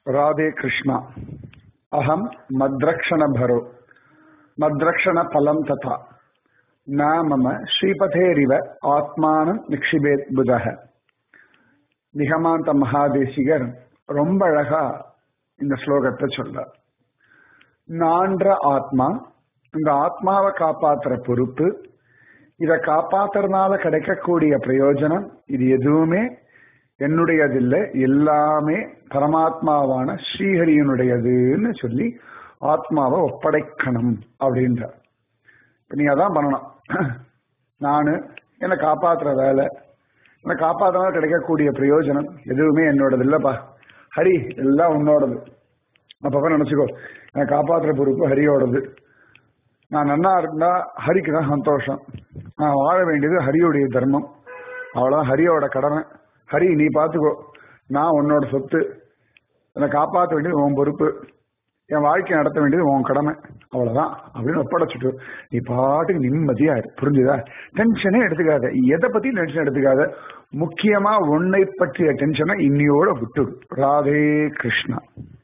राधे कृष्णा अहम मद्रक्षण भरो मद्रक्षण फलम तथा न मम श्रीपथेरिव ஆத்மானம் நிக்ஷிபேத் புதக நிகமாந்த மகாதேசிகர் ரொம்ப அழகா இந்த ஸ்லோகத்தை சொல்றார் நான்ற ஆத்மா இந்த ஆத்மாவை காப்பாத்துற பொறுப்பு இதை காப்பாத்துறதுனால கிடைக்கக்கூடிய பிரயோஜனம் இது எதுவுமே என்னுடையதில்லை எல்லாமே பரமாத்மாவான ஸ்ரீஹரியனுடையதுன்னு சொல்லி ஆத்மாவை ஒப்படைக்கணும் அப்படின்றார் இப்ப நீ அதான் பண்ணணும் நானு என்னை காப்பாத்துற வேலை என்னை காப்பாத்தினால கிடைக்கக்கூடிய பிரயோஜனம் எதுவுமே என்னோடது இல்லப்பா ஹரி எல்லாம் உன்னோடது அப்பப்ப நினைச்சுக்கோ என்னை காப்பாத்துற பொறுப்பு ஹரியோடது நான் நன்னா இருந்தா ஹரிக்கு தான் சந்தோஷம் நான் வாழ வேண்டியது ஹரியோடைய தர்மம் அவ்வளவுதான் ஹரியோட கடமை ஹரி நீ பாத்துக்கோ நான் உன்னோட சொத்து என்னை காப்பாற்ற வேண்டியது உன் பொறுப்பு என் வாழ்க்கையை நடத்த வேண்டியது உன் கடமை அவ்வளவுதான் அப்படின்னு ஒப்படைச்சிட்டு நீ பாட்டுக்கு நிம்மதியா இரு புரிஞ்சுதா டென்ஷனே எடுத்துக்காத எதை பத்தி டென்ஷன் எடுத்துக்காத முக்கியமா உன்னை பற்றிய டென்ஷனை இன்னியோட விட்டுடு ராதே கிருஷ்ணா